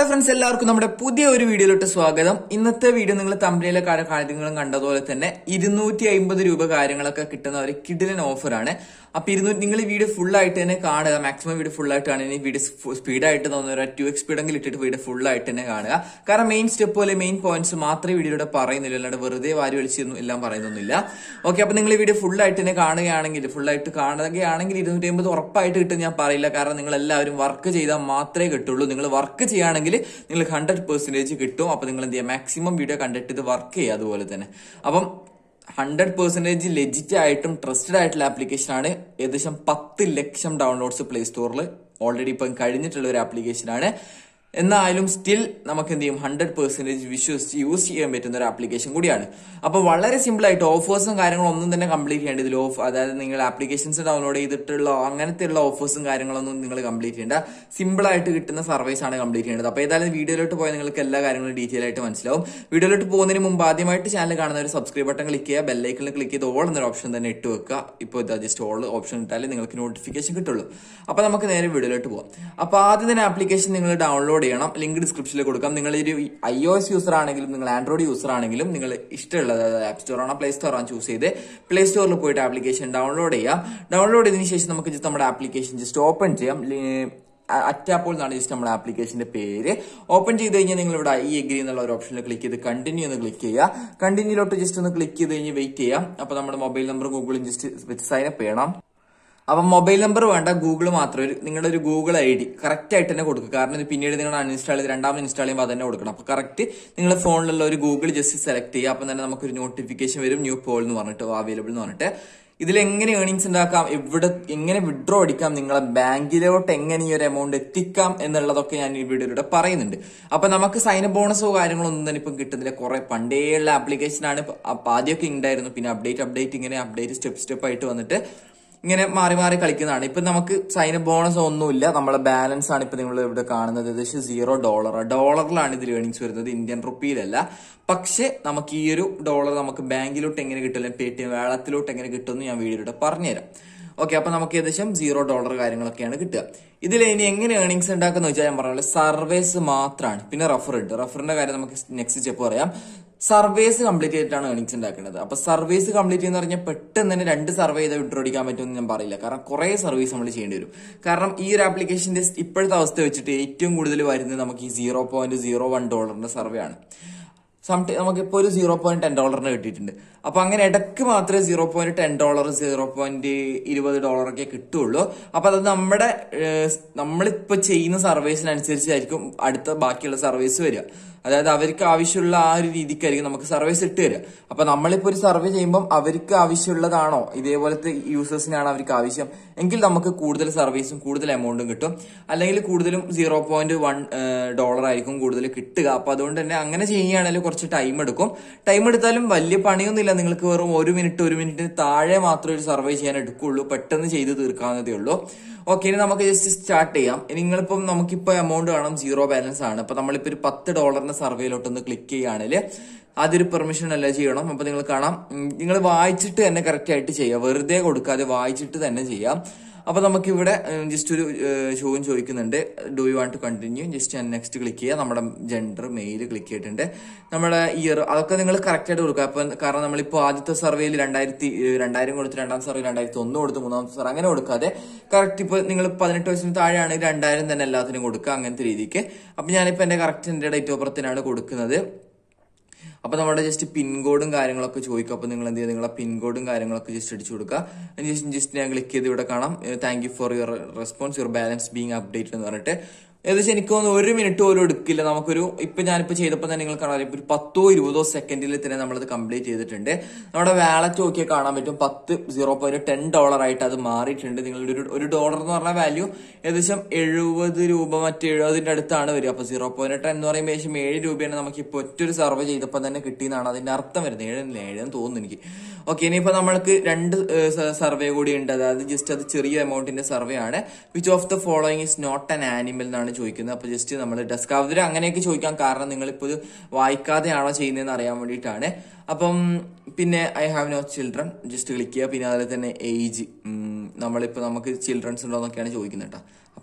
hello friends എല്ലാവർക്കും നമ്മുടെ പുതിയ ഒരു വീഡിയോയിലോട്ട് സ്വാഗതം ഇന്നത്തെ വീഡിയോ നിങ്ങൾ തമ്മിലെ കാര്യങ്ങളും കണ്ടതുപോലെ തന്നെ ഇരുന്നൂറ്റി അമ്പത് രൂപ കാര്യങ്ങളൊക്കെ കിട്ടുന്ന ഒരു കിഡിലൻ ഓഫറാണ് അപ്പൊ ഇരുന്നൂറ്റി നിങ്ങൾ ഈ വീഡിയോ ഫുൾ ആയിട്ട് തന്നെ കാണുക മാക്സിമം വീഡിയോ ഫുൾ ആയിട്ട് കാണുക ഇനി വീഡിയോ സ്പീഡായിട്ട് തോന്നുന്ന ഒരു ടു എക്സ് സ്പീഡെങ്കിലും ഇട്ടിട്ട് വീഡിയോ ഫുൾ ആയിട്ട് തന്നെ കാണുക കാരണം മെയിൻ സ്റ്റെപ്പ് പോലെ മെയിൻ പോയിന്റ്സ് മാത്രമേ വീഡിയോയുടെ പറയുന്നില്ല അല്ലാണ്ട് വെറുതെ വാരി വലിച്ചൊന്നും എല്ലാം പറയുന്നൊന്നുമില്ല ഓക്കെ അപ്പൊ നിങ്ങൾ ഈ വീഡിയോ ഫുൾ ആയിട്ട് തന്നെ കാണുകയാണെങ്കിൽ ഫുൾ ആയിട്ട് കാണുകയാണെങ്കിൽ ഇരുന്നൂറ്റി അമ്പത് ഉറപ്പായിട്ട് കിട്ടും ഞാൻ പറയില്ല കാരണം നിങ്ങൾ എല്ലാവരും വർക്ക് ചെയ്താൽ മാത്രമേ കിട്ടുള്ളൂ നിങ്ങൾ വർക്ക് ചെയ്യുകയാണെങ്കിൽ നിങ്ങൾ ഹൺഡ്രഡ് പെർസെന്റേജ് കിട്ടും അപ്പൊ നിങ്ങൾ എന്ത് ചെയ്യുക മാക്സിമം വീഡിയോ കണ്ടിട്ട് ഇത് വർക്ക് ചെയ്യുക അതുപോലെ തന്നെ അപ്പം ഹൺഡ്രഡ് പെർസെന്റേജ് ലെജിറ്റ് ആയിട്ടും ട്രസ്റ്റഡ് ആയിട്ടുള്ള ആപ്ലിക്കേഷൻ ആണ് ഏകദേശം പത്ത് ലക്ഷം ഡൗൺലോഡ്സ് പ്ലേ സ്റ്റോറിൽ ഓൾറെഡി ഇപ്പം കഴിഞ്ഞിട്ടുള്ള ഒരു ആപ്ലിക്കേഷൻ ആണ് എന്നാലും സ്റ്റിൽ നമുക്ക് എന്ത് ചെയ്യും ഹൺഡ്രഡ് പെർസെന്റേജ് വിശ്വസിച്ച് യൂസ് ചെയ്യാൻ പറ്റുന്ന ഒരു ആപ്ലിക്കേഷൻ കൂടിയാണ് അപ്പൊ വളരെ സിമ്പിൾ ആയിട്ട് ഓഫേഴ്സും കാര്യങ്ങളും ഒന്നും തന്നെ കംപ്ലീറ്റ് ചെയ്യേണ്ട ഇതിൽ ഓഫ് അതായത് നിങ്ങൾ ആപ്ലിക്കേഷൻസ് ഡൗൺലോഡ് ചെയ്തിട്ടുള്ള അങ്ങനത്തെ ഉള്ള ഓഫേഴ്സും കാര്യങ്ങളൊന്നും നിങ്ങൾ കംപ്ലീറ്റ് ചെയ്യേണ്ട സിമ്പിൾ ആയിട്ട് കിട്ടുന്ന സർവീസ് ആണ് കംപ്ലീറ്റ് ചെയ്യേണ്ടത് അപ്പൊ ഏതായാലും വീഡിയോയിലോട്ട് പോയാൽ നിങ്ങൾക്ക് എല്ലാ കാര്യങ്ങളും ഡീറ്റെയിൽ ആയിട്ട് മനസ്സിലാവും വീഡിയോയിലോട്ട് പോകുന്നതിന് മുമ്പ് ആദ്യമായിട്ട് ചാനൽ കാണുന്ന ഒരു സബ്സ്ക്രൈബ് ബട്ടൺ ക്ലിക്ക് ചെയ്യുക ബെല്ലൈക്കണിൽ ക്ലിക്ക് ചെയ്ത് ഓൾ എന്നൊരു ഓപ്ഷൻ തന്നെ ഇട്ട് വെക്കുക ഇപ്പോൾ ഇതാ ജസ്റ്റ് ഓൾ ഓപ്ഷൻ ഇട്ടാലേ നിങ്ങൾക്ക് നോട്ടിഫിക്കേഷൻ കിട്ടുള്ളൂ അപ്പൊ നമുക്ക് നേരെ വീഡിയോയിലോട്ട് പോകാം അപ്പൊ ആദ്യം തന്നെ ആപ്ലിക്കേഷൻ നിങ്ങൾ ഡൗൺലോഡ് ചെയ്യണം ലിങ്ക് ഡിസ്ക്രിപ്ഷനിൽ കൊടുക്കാം നിങ്ങൾ ഒരു ഐ ഒ എസ് യൂസർ ആണെങ്കിലും നിങ്ങൾ ആൻഡ്രോയിഡ് യൂസർ ആണെങ്കിലും നിങ്ങൾ ഇഷ്ടമുള്ളത് ആപ്പ് സ്റ്റോർ ആണോ പ്ലേ സ്റ്റോർ ആണോ ചൂസ് ചെയ്ത് പ്ലേ സ്റ്റോറിൽ പോയിട്ട് ആപ്ലിക്കേഷൻ ഡൗൺലോഡ് ചെയ്യാം ഡൗൺലോഡ് ചെയ്തതിനു ശേഷം നമുക്ക് just നമ്മുടെ ആപ്ലിക്കേഷൻ ജസ്റ്റ് ഓപ്പൺ ചെയ്യാം അറ്റാപ്പോൾ എന്നാണ് ജസ്റ്റ് നമ്മുടെ ആപ്ലിക്കേഷന്റെ പേര് ഓപ്പൺ ചെയ്ത് കഴിഞ്ഞാൽ നിങ്ങൾ ഇവിടെ ഈ എഗ്രി എന്നുള്ള ഒരു ഓപ്ഷനിൽ ക്ലിക്ക് ചെയ്ത് കണ്ടിന്യൂ എന്ന് ക്ലിക്ക് ചെയ്യുക കണ്ടിന്യൂലോട്ട് ജസ്റ്റ് ഒന്ന് ക്ലിക്ക് ചെയ്ത് കഴിഞ്ഞ് വെയിറ്റ് ചെയ്യാം അപ്പൊ നമ്മുടെ മൊബൈൽ നമ്പർ ഗൂഗിളും ജസ്റ്റ് വെച്ച് സൈൻ അപ്പ് ചെയ്യണം അപ്പം മൊബൈൽ നമ്പർ വേണ്ട ഗൂഗിൾ മാത്രം ഒരു നിങ്ങളുടെ ഒരു ഗൂഗിൾ ഐ ഡി കറക്റ്റ് ആയിട്ട് തന്നെ കൊടുക്കുക കാരണം ഇത് പിന്നീട് നിങ്ങൾ അൺഇൻസ്റ്റാൾ ചെയ്ത് രണ്ടാമത് ഇൻസ്റ്റാൾ ചെയ്യുമ്പോൾ അത് തന്നെ കൊടുക്കണം അപ്പൊ കറക്റ്റ് നിങ്ങളുടെ ഫോണിലുള്ള ഒരു ഗൂഗിൾ ജസ്റ്റ് സെലക്ട് ചെയ്യുക അപ്പം തന്നെ നമുക്കൊരു നോട്ടിഫിക്കേഷൻ വരും ന്യൂ പോൾ എന്ന് പറഞ്ഞിട്ട് അവൈലബിൾ എന്ന് പറഞ്ഞിട്ട് ഇതിൽ എങ്ങനെ ഏണിങ്സ് ഉണ്ടാക്കാം എവിടെ എങ്ങനെ വിഡ്രോ അടിക്കാം നിങ്ങളെ ബാങ്കിലോട്ട് എങ്ങനെ ഈ ഒരു എമൗണ്ട് എത്തിക്കാം എന്നുള്ളതൊക്കെ ഞാൻ ഈ വീഡിയോയിലൂടെ പറയുന്നുണ്ട് അപ്പൊ നമുക്ക് സൈൻ ബോണസോ കാര്യങ്ങളോ ഒന്നും തന്നെ ഇപ്പം കിട്ടുന്നില്ല കുറെ പണ്ടേയുള്ള ആപ്ലിക്കേഷൻ ആണ് അപ്പൊ ആദ്യമൊക്കെ ഉണ്ടായിരുന്നു പിന്നെ അപ്ഡേറ്റ് അപ്ഡേറ്റ് ഇങ്ങനെ അപ്ഡേറ്റ് സ്റ്റെപ്പ് സ്റ്റെപ്പ് ആയിട്ട് വന്നിട്ട് ഇങ്ങനെ മാറി മാറി കളിക്കുന്നതാണ് ഇപ്പൊ നമുക്ക് സൈൻ ബോണസ് ഒന്നുമില്ല നമ്മളെ ബാലൻസ് ആണ് ഇപ്പൊ നിങ്ങൾ ഇവിടെ കാണുന്നത് ഏകദേശം സീറോ ഡോളർ ഡോളറിലാണ് ഇതിൽ ഏണിങ്സ് വരുന്നത് ഇന്ത്യൻ റുപ്പിയിലല്ല പക്ഷെ നമുക്ക് ഈ ഒരു ഡോളർ നമുക്ക് ബാങ്കിലോട്ട് എങ്ങനെ കിട്ടില്ല പേ ടി എം വേളത്തിലോട്ട് എങ്ങനെ കിട്ടുമെന്ന് ഞാൻ വീഡിയോയിലൂടെ പറഞ്ഞുതരാം ഓക്കെ അപ്പൊ നമുക്ക് ഏകദേശം സീറോ ഡോളർ കാര്യങ്ങളൊക്കെയാണ് കിട്ടുക ഇതിൽ ഇനി എങ്ങനെ ഏണിങ്സ് ഉണ്ടാക്കുന്ന വെച്ചാൽ ഞാൻ പറഞ്ഞ സർവേസ് മാത്രമാണ് പിന്നെ റഫർ ഉണ്ട് റഫറിന്റെ കാര്യം നമുക്ക് നെക്സ്റ്റ് സ്റ്റെപ്പ് പറയാം സർവേസ് കംപ്ലീറ്റ് ചെയ്തിട്ടാണ് ഏണിങ്സ് ഉണ്ടാക്കുന്നത് അപ്പൊ സർവീസ് കംപ്ലീറ്റ് ചെയ്യുന്ന പറഞ്ഞാൽ പെട്ടെന്ന് തന്നെ രണ്ട് സർവേ ചെയ്ത് വിഡ്രോ അടിക്കാൻ പറ്റുമെന്ന് ഞാൻ പറയില്ല കാരണം കുറെ സർവീസ് നമ്മൾ ചെയ്യേണ്ടി വരും കാരണം ഈ ഒരു ആപ്ലിക്കേഷന്റെ ഇപ്പോഴത്തെ അവസ്ഥ വെച്ചിട്ട് ഏറ്റവും കൂടുതൽ വരുന്നത് നമുക്ക് ഈ സീറോ പോയിന്റ് സീറോ വൺ ഡോളറിന്റെ സർവേ ആണ് സംടൈം നമുക്കിപ്പോൾ ഒരു സീറോ പോയിന്റ് ടെൻ ഡോളറിന് കിട്ടിയിട്ടുണ്ട് അപ്പൊ അങ്ങനെ ഇടയ്ക്ക് മാത്രമേ zero point ten dollar zero point ഇരുപത് ഡോളറൊക്കെ കിട്ടുള്ളൂ അപ്പൊ അത് നമ്മുടെ നമ്മളിപ്പോ ചെയ്യുന്ന സർവീസിനനുസരിച്ചായിരിക്കും അടുത്ത ബാക്കിയുള്ള സർവീസ് വരിക അതായത് അവർക്ക് ആവശ്യമുള്ള ആ ഒരു രീതിക്കായിരിക്കും നമുക്ക് സർവീസ് ഇട്ട് തരിക അപ്പൊ നമ്മളിപ്പോ ഒരു സർവേ ചെയ്യുമ്പോൾ അവർക്ക് ആവശ്യമുള്ളതാണോ ഇതേപോലത്തെ യൂസേഴ്സിനാണ് അവർക്ക് ആവശ്യം എങ്കിൽ നമുക്ക് കൂടുതൽ സർവീസും കൂടുതൽ എമൗണ്ടും കിട്ടും അല്ലെങ്കിൽ കൂടുതലും സീറോ പോയിന്റ് വൺ ഡോളർ ആയിരിക്കും കൂടുതൽ കിട്ടുക അപ്പൊ അതുകൊണ്ട് തന്നെ അങ്ങനെ ചെയ്യുകയാണെങ്കിൽ കുറച്ച് ടൈം എടുക്കും ടൈം എടുത്താലും വലിയ പണിയൊന്നുമില്ല നിങ്ങൾക്ക് വെറും ഒരു മിനിറ്റ് ഒരു മിനിറ്റിന് താഴെ മാത്രമേ ഒരു സർവേ ചെയ്യാൻ എടുക്കുള്ളൂ പെട്ടെന്ന് ചെയ്ത് തീർക്കാവുന്നതേ ഉള്ളൂ ഓക്കെ ഇനി നമുക്ക് ജസ്റ്റ് സ്റ്റാർട്ട് ചെയ്യാം നിങ്ങളിപ്പം നമുക്കിപ്പോ എമൗണ്ട് കാണാം സീറോ ബാലൻസ് ആണ് അപ്പൊ നമ്മളിപ്പോ ഒരു പത്ത് ഡോളറിന്റെ സർവേയിലോട്ടൊന്ന് ക്ലിക്ക് ചെയ്യുകയാണെങ്കിൽ അതൊരു പെർമിഷൻ അല്ല ചെയ്യണം അപ്പൊ നിങ്ങൾ കാണാം നിങ്ങൾ വായിച്ചിട്ട് തന്നെ കറക്റ്റ് ആയിട്ട് ചെയ്യുക വെറുതെ കൊടുക്കാതെ വായിച്ചിട്ട് തന്നെ ചെയ്യാം അപ്പൊ നമുക്ക് ഇവിടെ ജസ്റ്റ് ഒരു ചോദ്യം ചോദിക്കുന്നുണ്ട് do you want to continue just ഞാൻ നെക്സ്റ്റ് ക്ലിക്ക് ചെയ്യുക നമ്മുടെ ജെൻഡർ മെയിൽ ക്ലിക്ക് ചെയ്തിട്ടുണ്ട് നമ്മുടെ ഇയർ അതൊക്കെ നിങ്ങൾ കറക്റ്റ് ആയിട്ട് കൊടുക്കുക അപ്പൊ കാരണം നമ്മളിപ്പോൾ ആദ്യത്തെ സർവേയിൽ രണ്ടായിരത്തി രണ്ടായിരം കൊടുത്ത് രണ്ടാം സർവേ രണ്ടായിരത്തി ഒന്ന് കൊടുത്ത് മൂന്നാമത്തെ സർവേ അങ്ങനെ കൊടുക്കാതെ കറക്റ്റ് ഇപ്പോൾ നിങ്ങൾ പതിനെട്ട് വയസ്സിന് താഴെയാണെങ്കിൽ രണ്ടായിരം തന്നെ എല്ലാത്തിനും കൊടുക്കുക അങ്ങനത്തെ രീതിക്ക് അപ്പൊ ഞാനിപ്പോൾ എന്റെ കറക്റ്റ് എന്റെ ഡേറ്റ് ഓഫ് ബർത്തിനാണ് കൊടുക്കുന്നത് അപ്പൊ നമ്മുടെ ജസ്റ്റ് പിൻകോഡും കാര്യങ്ങളൊക്കെ ചോദിക്കും അപ്പൊ നിങ്ങൾ എന്ത് ചെയ്യുക നിങ്ങളെ പിൻകോഡും കാര്യങ്ങളൊക്കെ ജസ്റ്റ് അടിച്ചു കൊടുക്കുക ജസ്റ്റ് ജസ്റ്റ് ഞാൻ ക്ലിക്ക് ചെയ്ത് ഇവിടെ കാണാം thank you for your response your balance being update എന്ന് പറഞ്ഞിട്ട് ഏകദേശം എനിക്ക് തോന്നുന്നു ഒരു മിനിറ്റ് പോലും എടുക്കില്ല നമുക്കൊരു ഇപ്പൊ ഞാനിപ്പോ ചെയ്തപ്പോൾ തന്നെ നിങ്ങൾ കാണാൻ ഒരു പത്തോ ഇരുപതോ സെക്കൻഡിൽ തന്നെ നമ്മളത് കംപ്ലീറ്റ് ചെയ്തിട്ടുണ്ട് നമ്മുടെ വാലറ്റ് നോക്കിയാൽ കാണാൻ പറ്റും പത്ത് സീറോ പോയിന്റ് ടെൻ ഡോളർ ആയിട്ട് അത് മാറിയിട്ടുണ്ട് നിങ്ങളുടെ ഒരു ഒരു ഡോളർ എന്ന് പറഞ്ഞ വാല്യൂ ഏകദേശം എഴുപത് രൂപ മറ്റ് എഴുപതിന്റെ അടുത്താണ് വരിക അപ്പൊ സീറോ പോയിന്റ് ടെൻ എന്ന് പറയുമ്പോൾ ഏകദേശം ഏഴ് രൂപയാണ് നമുക്ക് ഇപ്പോൾ ഒറ്റൊരു സർവേ ചെയ്തപ്പോൾ തന്നെ കിട്ടിയെന്നാണ് അതിന്റെ അർത്ഥം വരുന്നത് ഏഴല്ല ഏഴെന്ന് തോന്നുന്നു എനിക്ക് ഓക്കെ ഇനിയിപ്പോ നമ്മൾക്ക് രണ്ട് സർവേ കൂടി ഉണ്ട് അതായത് ജസ്റ്റ് അത് ചെറിയ എമൗണ്ടിന്റെ സർവേ ആണ് which of the following is not an animal എന്നാണ് ചോദിക്കുന്നത് അപ്പൊ ജസ്റ്റ് നമ്മൾ ഡെസ്ക് അവർ അങ്ങനെയൊക്കെ ചോദിക്കാൻ കാരണം നിങ്ങളിപ്പോൾ ഇത് വായിക്കാതെയാണോ ചെയ്യുന്നതെന്ന് അറിയാൻ വേണ്ടിയിട്ടാണ് അപ്പം പിന്നെ I have no children just click ചെയ്യുക പിന്നെ അതുപോലെ തന്നെ ഏജ് നമ്മളിപ്പോൾ നമുക്ക് ചിൽഡ്രൻസ് ഉണ്ടോ എന്നൊക്കെയാണ് ചോദിക്കുന്നത് കേട്ടോ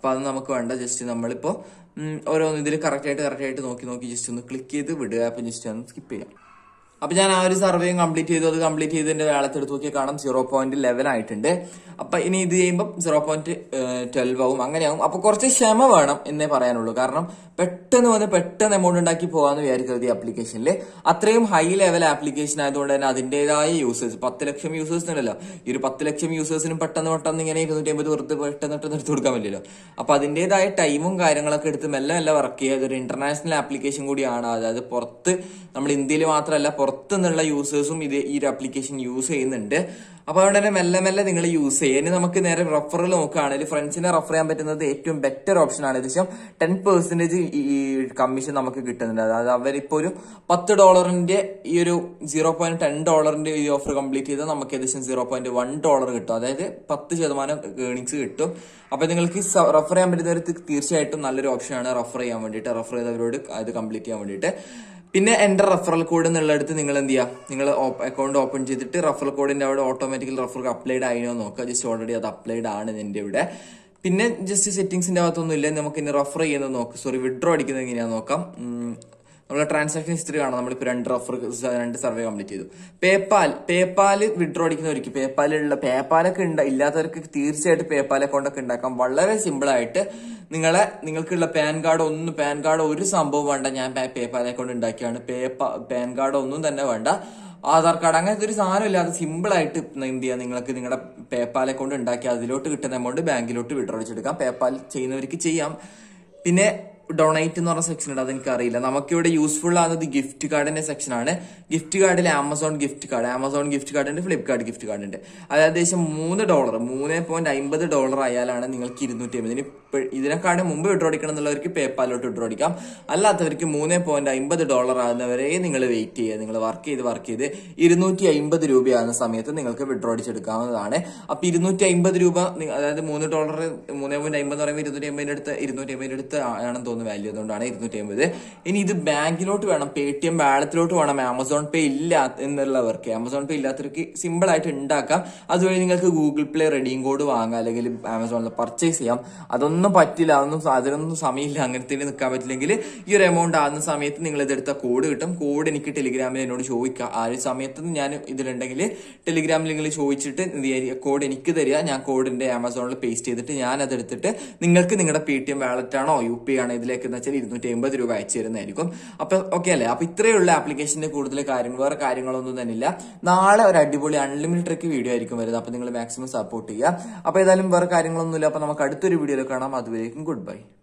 അപ്പൊ അത് നമുക്ക് വേണ്ട ജസ്റ്റ് നമ്മളിപ്പോ ഉം, ഓരോന്ന് ഇതിൽ കറക്റ്റ് ആയിട്ട് കറക്റ്റ് ആയിട്ട് നോക്കി നോക്കി ജസ്റ്റ് ഒന്ന് ക്ലിക്ക് ചെയ്ത് വിടുക അപ്പൊ ജസ്റ്റ് ഒന്ന് സ്കിപ്പ് ചെയ്യാം അപ്പൊ ഞാൻ ആ ഒരു സർവേയും കംപ്ലീറ്റ് ചെയ്തു അത് കംപ്ലീറ്റ് ചെയ്തതിന്റെ വേളത്ത് എടുത്ത് നോക്കിയാൽ കാണാം സീറോ പോയിന്റ് ലെവൻ ആയിട്ടുണ്ട് അപ്പൊ ഇനി ഇത് ചെയ്യുമ്പോൾ സീറോ പോയിന്റ് ട്വൽവ് ആവും അങ്ങനെയാവും അപ്പൊ കുറച്ച് ക്ഷമ വേണം എന്നേ പറയാനുള്ളൂ കാരണം പെട്ടെന്ന് വന്ന് പെട്ടെന്ന് എമൗണ്ട് ഉണ്ടാക്കി പോകാന്ന് വിചാരിക്കരുത് ഈ ആപ്ലിക്കേഷനിൽ അത്രയും ഹൈ ലെവൽ ആപ്ലിക്കേഷൻ ആയതുകൊണ്ട് തന്നെ അതിന്റേതായ യൂസേഴ്സ് പത്ത് ലക്ഷം യൂസേഴ്സ് ഉണ്ടല്ലോ ഈ ഒരു പത്ത് ലക്ഷം യൂസേഴ്സിനും പെട്ടെന്ന് പെട്ടെന്ന് ഇങ്ങനെ ഇരുന്നൂറ്റി അമ്പത് വെറുതെ പെട്ടെന്ന് പെട്ടെന്ന് എടുത്ത് കൊടുക്കാൻ പറ്റില്ലല്ലോ അപ്പൊ അതിന്റേതായ ടൈമും കാര്യങ്ങളൊക്കെ എടുത്ത് മെല്ലെ മെല്ലെ വർക്ക് ചെയ്യുക ഇതൊരു ഇന്റർനാഷണൽ ആപ്ലിക്കേഷൻ കൂടിയാണ് അതായത് പുറത്ത് നമ്മൾ ഇന്ത്യയിൽ മാത്രമല്ല പുറത്ത് നിന്നുള്ള യൂസേഴ്സും ഇത് ഈ ഒരു ആപ്ലിക്കേഷൻ യൂസ് ചെയ്യുന്നുണ്ട് അപ്പൊ അതുകൊണ്ട് തന്നെ മെല്ലെ മെല്ലെ നിങ്ങൾ യൂസ് ചെയ്യുക ഇനി നമുക്ക് നേരെ റെഫറൽ നോക്കുകയാണെങ്കിൽ ഫ്രണ്ട്സിനെ റെഫർ ചെയ്യാൻ പറ്റുന്നത് ഏറ്റവും ബെറ്റർ ഓപ്ഷൻ ആണ് ഏകദേശം ടെൻ പെർസെന്റേജ് ഈ കമ്മീഷൻ നമുക്ക് കിട്ടുന്നുണ്ട് അതായത് അവരിപ്പോ ഒരു പത്ത് ഡോളറിന്റെ ഈ ഒരു സീറോ പോയിന്റ് ടെൻ ഡോളറിന്റെ ഈ ഓഫർ കംപ്ലീറ്റ് ചെയ്താൽ നമുക്ക് ഏകദേശം സീറോ പോയിന്റ് വൺ ഡോളർ കിട്ടും അതായത് പത്ത് ശതമാനം ഏണിങ്സ് കിട്ടും അപ്പൊ നിങ്ങൾക്ക് റെഫർ ചെയ്യാൻ പറ്റുന്നവർക്ക് തീർച്ചയായിട്ടും നല്ലൊരു ഓപ്ഷനാണ് റെഫർ ചെയ്യാൻ വേണ്ടിയിട്ട് റെഫർ ചെയ്തവരോട് അത് കംപ്ലീറ്റ് ചെയ്യാൻ വേണ്ടിയിട്ട് പിന്നെ എന്റെ റെഫറൽ കോഡ് എന്നുള്ളടത്ത് നിങ്ങൾ എന്ത് ചെയ്യുക നിങ്ങൾ അക്കൗണ്ട് ഓപ്പൺ ചെയ്തിട്ട് റെഫറൽ കോഡിന്റെ അവിടെ ഓട്ടോമാറ്റിക്കൽ റെഫർ അപ്ലൈഡ് ആയിനോ നോക്കുക ജസ്റ്റ് ഓൾറെഡി അത് അപ്ലൈഡ് ആണ് എന്റെ ഇവിടെ പിന്നെ ജസ്റ്റ് സെറ്റിംഗ്സിന്റെ അകത്തൊന്നും ഇല്ല നമുക്ക് ഇനി റെഫർ ചെയ്യുന്നത് നോക്കാം സോറി വിഡ്രോ അടിക്കുന്നത് എങ്ങനെയാന്ന് നോക്കാം ഉം, നമ്മളെ ട്രാൻസാക്ഷൻ ഹിസ്റ്ററി കാണാം നമ്മളിപ്പോൾ രണ്ട് റഫർ രണ്ട് സർവേ കംപ്ലീറ്റ് ചെയ്തു പേപ്പാൽ പേപ്പാൽ വിഡ്രോ അടിക്കുന്നവർക്ക് പേപ്പാലുള്ള പേപ്പാലൊക്കെ ഉണ്ട് ഇല്ലാത്തവർക്ക് തീർച്ചയായിട്ടും പേപ്പാൽ അക്കൗണ്ടൊക്കെ ഉണ്ടാക്കാം വളരെ സിമ്പിൾ ആയിട്ട് നിങ്ങളെ നിങ്ങൾക്കുള്ള പാൻ കാർഡ് ഒന്നും പാൻ കാർഡ് ഒരു സംഭവം വേണ്ട ഞാൻ പേപ്പാൽ അക്കൗണ്ട് ഉണ്ടാക്കിയാണ് പേപ്പ പാൻ കാർഡ് ഒന്നും തന്നെ വേണ്ട ആധാർ കാർഡ് അങ്ങനത്തെ ഒരു സാധനം ഇല്ലാതെ സിമ്പിൾ ആയിട്ട് എന്ത് ചെയ്യാം നിങ്ങൾക്ക് നിങ്ങളുടെ പേപ്പാൽ അക്കൗണ്ട് ഉണ്ടാക്കി അതിലോട്ട് കിട്ടുന്ന എമൗണ്ട് ബാങ്കിലോട്ട് വിഡ്രോ അടിച്ചെടുക്കാം പേപ്പാൽ ചെയ്യുന്നവർക്ക് ചെയ്യാം പിന്നെ ഡൊണേറ്റ് എന്ന് പറഞ്ഞ സെക്ഷൻ ഉണ്ട് അതെനിക്ക് അറിയില്ല നമുക്കിവിടെ യൂസ്ഫുൾ ആകുന്നത് ഗിഫ്റ്റ് കാർഡിന്റെ സെക്ഷൻ ആണ് ഗിഫ്റ്റ് കാർഡിൽ Amazon gift card Amazon gift card ഉണ്ട് ഫ്ലിപ്കാർട്ട് ഗിഫ്റ്റ് കാർഡ് ഉണ്ട് അത് ഏകദേശം മൂന്ന് ഡോളർ മൂന്ന് പോയിന്റ് അമ്പത് ഡോളർ ആയാലാണ് നിങ്ങൾക്ക് ഇരുന്നൂറ്റി അമ്പത് ഇനി ഇപ്പ- ഇതിനെക്കാളും മുമ്പ് വിഡ്രോ അടിക്കണം എന്നുള്ളവർക്ക് പേപ്പാലോട്ട് വിഡ്രോ അടിക്കാം അല്ലാത്തവർക്ക് മൂന്ന് പോയിന്റ് അമ്പത് ഡോളർ ആകുന്നവരെ നിങ്ങൾ വെയിറ്റ് ചെയ്യുക നിങ്ങൾ വർക്ക് ചെയ്ത് വർക്ക് ചെയ്ത് ഇരുന്നൂറ്റി അമ്പത് രൂപയാകുന്ന സമയത്ത് നിങ്ങൾക്ക് വിഡ്രോ അടിച്ചെടുക്കാവുന്നതാണ് അപ്പൊ ഇരുന്നൂറ്റി അമ്പത് രൂപ നി- അതായത് മൂന്ന് ഡോളർ മൂന്ന് പോയിന്റ് അമ്പത് എന്ന് പറയുമ്പോൾ ഇരുന്നൂറ്റി അമ്പതിന്റെ അടുത്ത് ഇരുന്നൂറ്റി അമ്പതിന്റെ അടുത്ത് ആണെന്ന് തോന്നുന്നു വാല്യൂ അതുകൊണ്ടാണ് ഇരുന്നൂറ്റി അമ്പത് ഇനി ഇത് ബാങ്കിലോട്ട് വേണം പേ ടി എം ബാലത്തിലോട്ട് വേണം ആമസോൺ പേ ഇല്ല എന്നുള്ളവർക്ക് ആമസോൺ പേ ഇല്ലാത്തവർക്ക് സിമ്പിൾ ആയിട്ട് ഉണ്ടാക്കാം അതുവഴി നിങ്ങൾക്ക് ഗൂഗിൾ പ്ലേ റെഡീം കോഡ് വാങ്ങാം അല്ലെങ്കിൽ ആമസോണിൽ പർച്ചേസ് ചെയ്യാം അതൊന്നും പറ്റില്ല അതൊന്നും അതിനൊന്നും സമയമില്ല അങ്ങനത്തെ നിൽക്കാൻ പറ്റില്ലെങ്കിൽ ഈ ഒരു എമൗണ്ട് ആകുന്ന സമയത്ത് നിങ്ങൾ ഇതെടുത്ത കോഡ് കിട്ടും കോഡ് എനിക്ക് ടെലിഗ്രാമിൽ എന്നോട് ചോദിക്കുക ആ ഒരു സമയത്ത് ഞാൻ ഇതിലുണ്ടെങ്കിൽ ടെലിഗ്രാമിൽ നിങ്ങൾ ചോദിച്ചിട്ട് കോഡ് എനിക്ക് തരിക ഞാൻ കോഡിന്റെ ആമസോണിൽ പേസ്റ്റ് ചെയ്തിട്ട് ഞാൻ അതെടുത്തിട്ട് നിങ്ങൾക്ക് നിങ്ങളുടെ പേ ടി എം വാലറ്റ് ആണോ യു പി ആണോ ഇതിലേക്ക് എന്ന് വെച്ചാൽ ഇരുന്നൂറ്റി അമ്പത് രൂപ അയച്ചു തരുന്നതായിരിക്കും അപ്പൊ ഓക്കെ അല്ലേ അപ്പൊ ഇത്രയുള്ള ആപ്ലിക്കേഷന്റെ കൂടുതൽ കാര്യങ്ങൾ വേറെ കാര്യങ്ങളൊന്നും തന്നെ ഇല്ല നാളെ ഒരു അടിപൊളി അൺലിമിറ്റഡ് ട്രിക്ക് വീഡിയോ ആയിരിക്കും വരുന്നത് അപ്പൊ നിങ്ങൾ മാക്സിമം സപ്പോർട്ട് ചെയ്യുക അപ്പൊ ഏതായാലും വേറെ കാര്യങ്ങളൊന്നുമില്ല അപ്പൊ നമുക്ക് അടുത്തൊരു വീഡിയോയിൽ കാണാം അതുവരേക്കും ഗുഡ് ബൈ